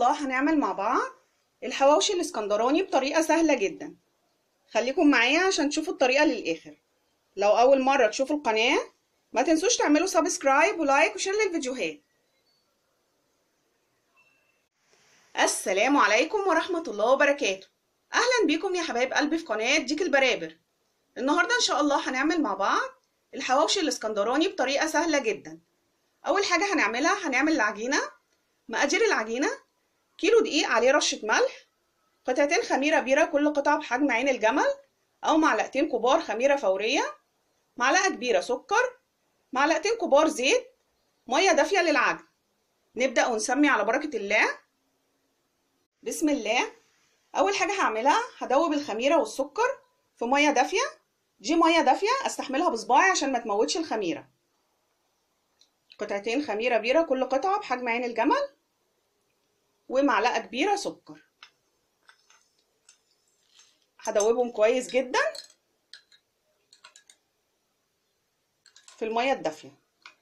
الله هنعمل مع بعض الحواوشي الاسكندراني بطريقة سهلة جدا خليكم معايا عشان تشوفوا الطريقة للآخر لو أول مرة تشوفوا القناة ما تنسوش تعملوا سبسكرايب ولايك وشير للفيديوهات السلام عليكم ورحمة الله وبركاته أهلا بيكم يا حبايب قلبي في قناة ديك البرابر النهاردة إن شاء الله هنعمل مع بعض الحواوشي الاسكندراني بطريقة سهلة جدا أول حاجة هنعملها هنعمل العجينة مقادير العجينة كيلو دقيق عليه رشة ملح قطعتين خميرة بيرة كل قطعة بحجم عين الجمل أو معلقتين كبار خميرة فورية معلقة كبيرة سكر معلقتين كبار زيت مية دافية للعجن نبدأ ونسمي على بركة الله بسم الله أول حاجة هعملها هدوب الخميرة والسكر في مية دافية دي مية دافية استحملها بصباعي عشان ما تموتش الخميرة قطعتين خميرة بيرة كل قطعة بحجم عين الجمل ومعلقة كبيرة سكر هدوبهم كويس جدا في المية الدافية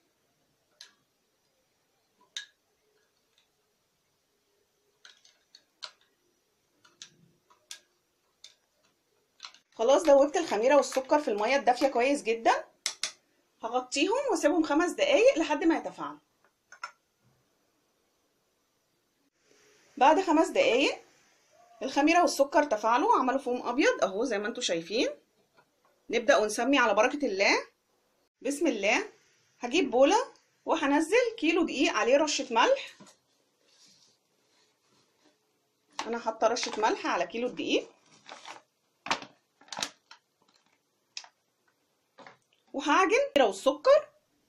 خلاص دوبت الخميرة والسكر في المية الدافية كويس جدا هغطيهم واسيبهم خمس دقايق لحد ما يتفاعلوا بعد خمس دقايق الخميرة والسكر تفاعلوا عملوا فوم أبيض أهو زي ما انتوا شايفين نبدأ ونسمي على بركة الله بسم الله هجيب بولة وهنزل كيلو دقيق عليه رشة ملح أنا حاطة رشة ملح على كيلو الدقيق وهعجن والسكر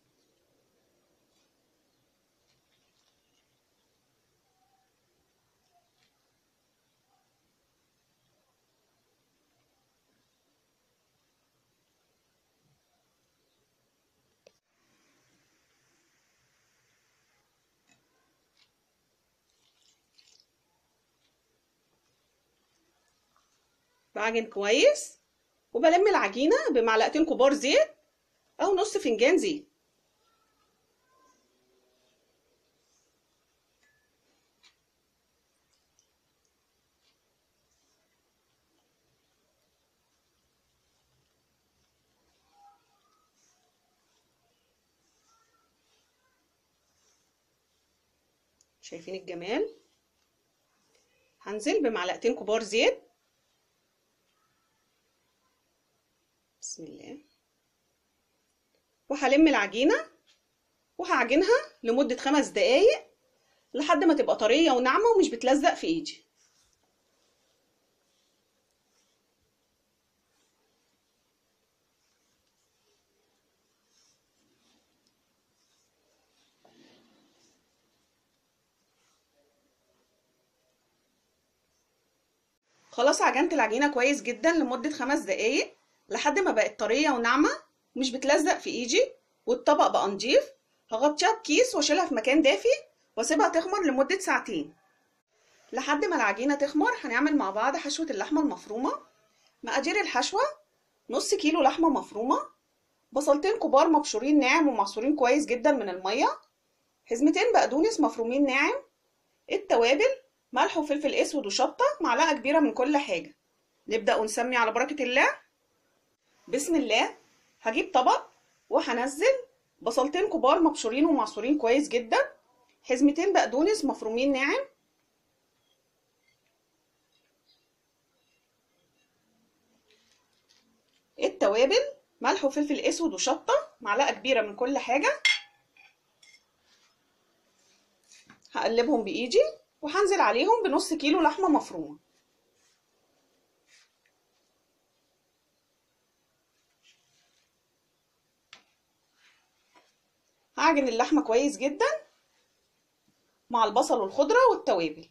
بعجن كويس وبلم العجينة بمعلقتين كبار زيت أو نص فنجان زيت شايفين الجمال هنزل بمعلقتين كبار زيت بسم الله وهلم العجينة وهعجنها لمدة خمس دقايق لحد ما تبقى طرية وناعمة ومش بتلزق في ايدي خلاص عجنت العجينة كويس جدا لمدة خمس دقايق لحد ما بقت طرية وناعمة مش بتلزق في ايدي والطبق بقى نضيف هغطيها بكيس واشيلها في مكان دافي واسيبها تخمر لمدة ساعتين لحد ما العجينة تخمر هنعمل مع بعض حشوة اللحمة المفرومة مقادير الحشوة نص كيلو لحمة مفرومة بصلتين كبار مبشورين ناعم ومعصورين كويس جدا من المية حزمتين بقدونس مفرومين ناعم التوابل ملح وفلفل اسود وشطة معلقة كبيرة من كل حاجة نبدأ ونسمي على بركة الله بسم الله هجيب طبق وهنزل بصلتين كبار مبشورين ومعصورين كويس جدا حزمتين بقدونس مفرومين ناعم التوابل ملح وفلفل اسود وشطه معلقه كبيره من كل حاجه هقلبهم بايدي وهنزل عليهم بنص كيلو لحمه مفرومه هعجن اللحمة كويس جدا مع البصل والخضرة والتوابل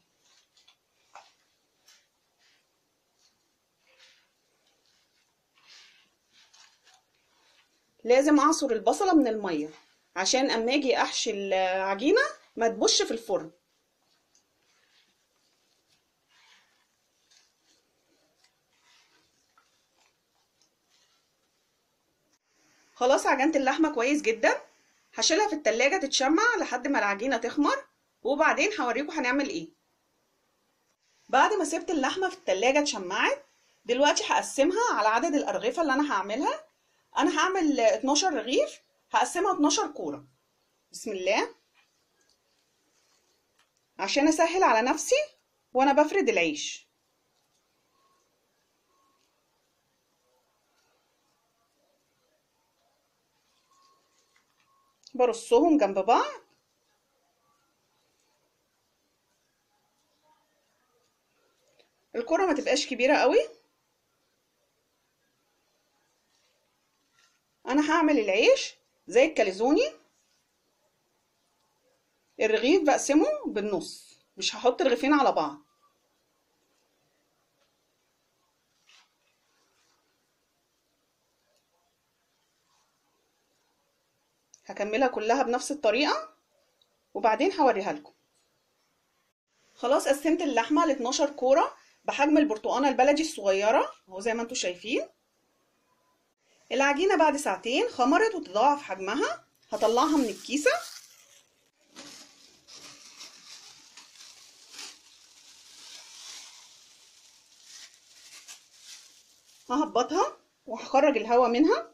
لازم اعصر البصلة من المية عشان اما اجي احشي العجينة ما تبش في الفرن خلاص عجنت اللحمة كويس جدا هشيلها في التلاجة تتشمع لحد ما العجينة تخمر وبعدين هوريكم هنعمل ايه بعد ما سبت اللحمة في التلاجة اتشمعت دلوقتي هقسمها على عدد الأرغفة اللي أنا هعملها أنا هعمل 12 رغيف هقسمها 12 كورة بسم الله عشان أسهل على نفسي وأنا بفرد العيش برصهم جنب بعض الكرة ما تبقاش كبيرة قوي انا هعمل العيش زي الكاليزوني الرغيف بقسمه بالنص مش هحط رغيفين على بعض هكملها كلها بنفس الطريقة وبعدين هوريها لكم خلاص قسمت اللحمة ل 12 كورة بحجم البرتقانة البلدي الصغيرة اهو زي ما انتم شايفين العجينة بعد ساعتين خمرت وتضاعف حجمها هطلعها من الكيسة ههبطها وهخرج الهواء منها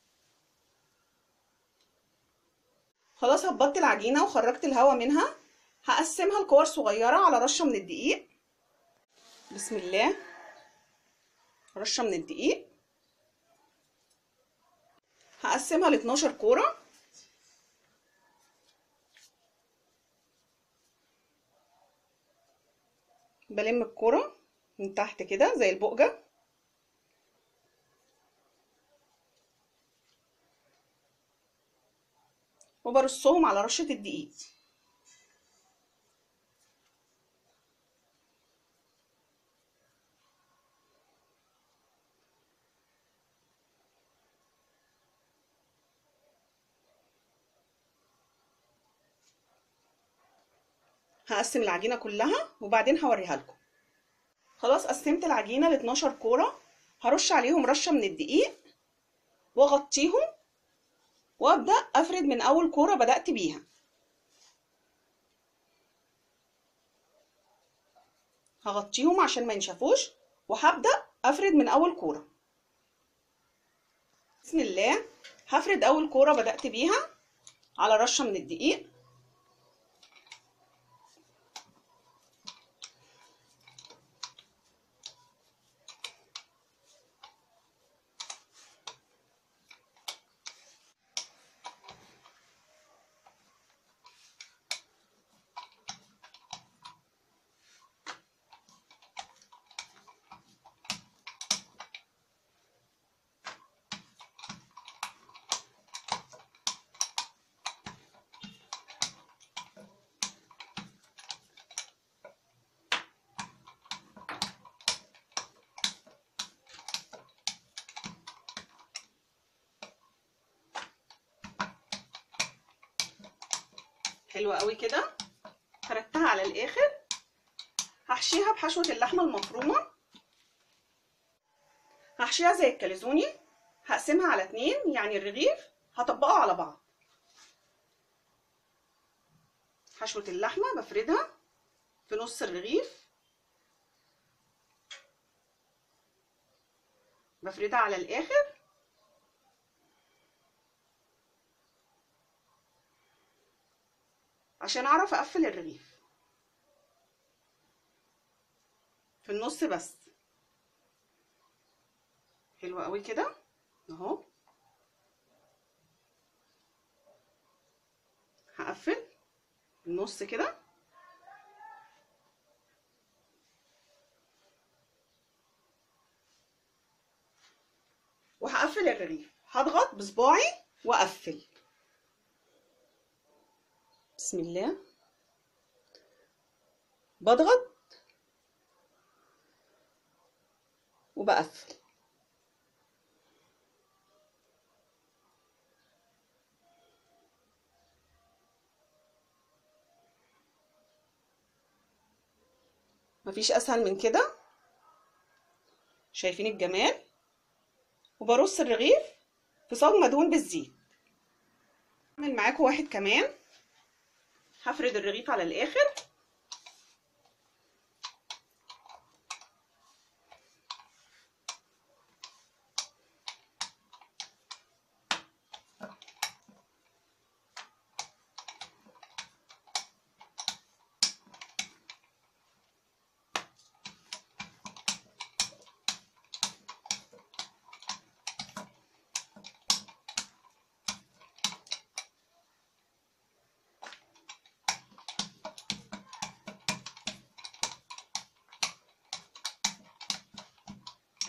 خلاص هبطت العجينة وخرجت الهواء منها هقسمها لكور صغيرة على رشة من الدقيق بسم الله رشة من الدقيق هقسمها ل 12 كورة بلم الكورة من تحت كده زي البقجة وبرصهم على رشة الدقيق هقسم العجينة كلها وبعدين هوريها لكم خلاص قسمت العجينة ل 12 كورة هرش عليهم رشة من الدقيق واغطيهم وابدأ افرد من اول كورة بدأت بيها هغطيهم عشان ما ينشفوش وهبدأ افرد من اول كورة بسم الله هفرد اول كورة بدأت بيها على رشة من الدقيق حلوة قوي كده فردتها على الاخر هحشيها بحشوة اللحمة المفرومة هحشيها زي الكاليزوني هقسمها على اتنين يعني الرغيف هطبقه على بعض حشوة اللحمة بفردها في نص الرغيف بفردها على الاخر عشان اعرف اقفل الرغيف في النص بس حلو قوي كده اهو هقفل النص كده وهقفل الرغيف هضغط بصباعي واقفل بسم الله بضغط وبقفل مفيش اسهل من كده شايفين الجمال وبرص الرغيف في صاج مدهون بالزيت اعمل معاكم واحد كمان هفرد الرغيف على الاخر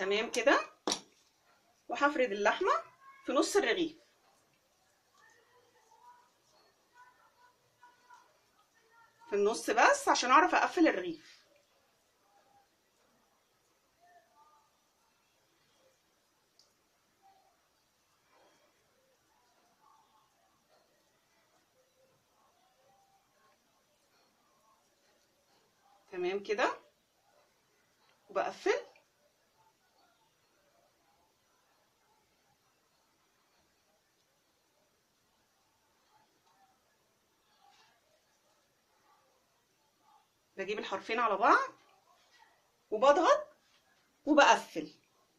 تمام كده وهفرد اللحمه في نص الرغيف في النص بس عشان اعرف اقفل الرغيف تمام كده وبقفل بجيب الحرفين على بعض وبضغط وبقفل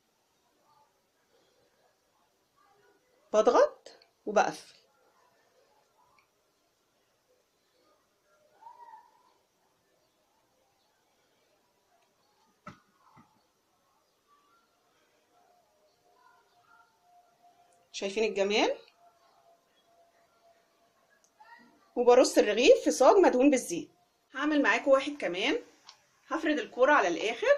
بضغط وبقفل شايفين الجمال وبرص الرغيف في صاج مدهون بالزيت هعمل معاكم واحد كمان هفرد الكورة على الآخر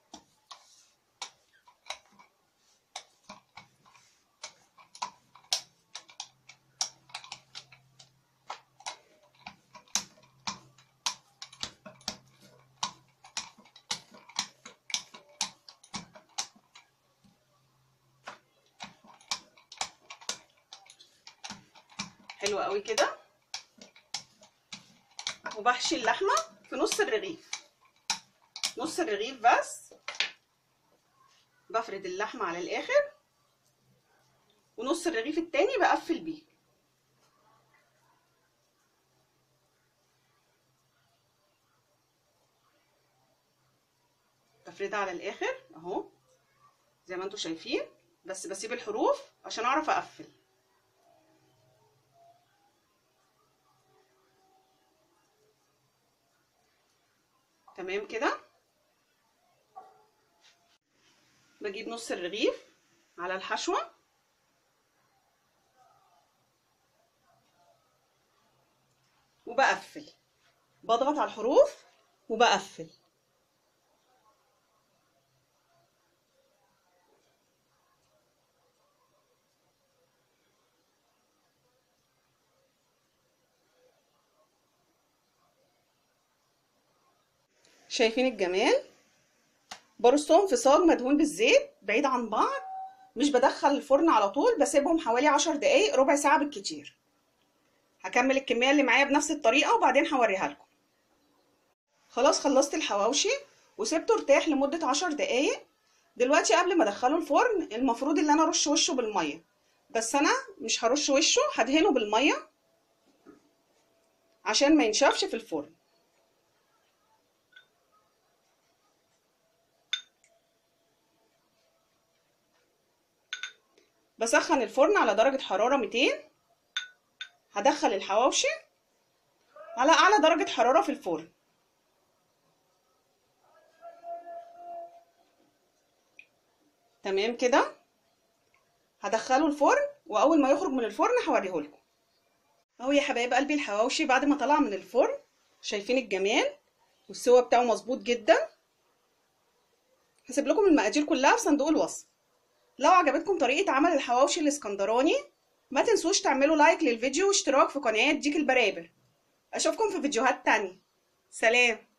حلو قوي كده وبحشي اللحمه في نص الرغيف نص الرغيف بس بفرد اللحمه على الاخر ونص الرغيف التاني بقفل بيه بفردها على الاخر اهو زي ما انتم شايفين بس بسيب الحروف عشان اعرف اقفل تمام كده بجيب نص الرغيف على الحشوة وبقفل بضغط على الحروف وبقفل شايفين الجمال برصهم في صاج مدهون بالزيت بعيد عن بعض مش بدخل الفرن على طول بسيبهم حوالي عشر دقايق ربع ساعة بالكتير هكمل الكمية اللي معايا بنفس الطريقة وبعدين هوريها لكم خلاص خلصت الحواوشي وسبته ارتاح لمدة عشر دقايق دلوقتي قبل ما ادخله الفرن المفروض ان انا ارش وشه بالمية بس انا مش هرش وشه هدهنه بالمية عشان ما ينشفش في الفرن بسخن الفرن على درجة حرارة 200 هدخل الحواوشي على أعلى درجة حرارة في الفرن تمام كده هدخله الفرن وأول ما يخرج من الفرن هوريهولكم اهو يا حبايب قلبي الحواوشي بعد ما طلع من الفرن شايفين الجمال والسوا بتاعه مظبوط جدا هسيب لكم المقادير كلها في صندوق الوصف لو عجبتكم طريقة عمل الحواوشي الاسكندراني ما تنسوش تعملوا لايك للفيديو واشتراك في قناة ديك البرابر اشوفكم في فيديوهات تانية سلام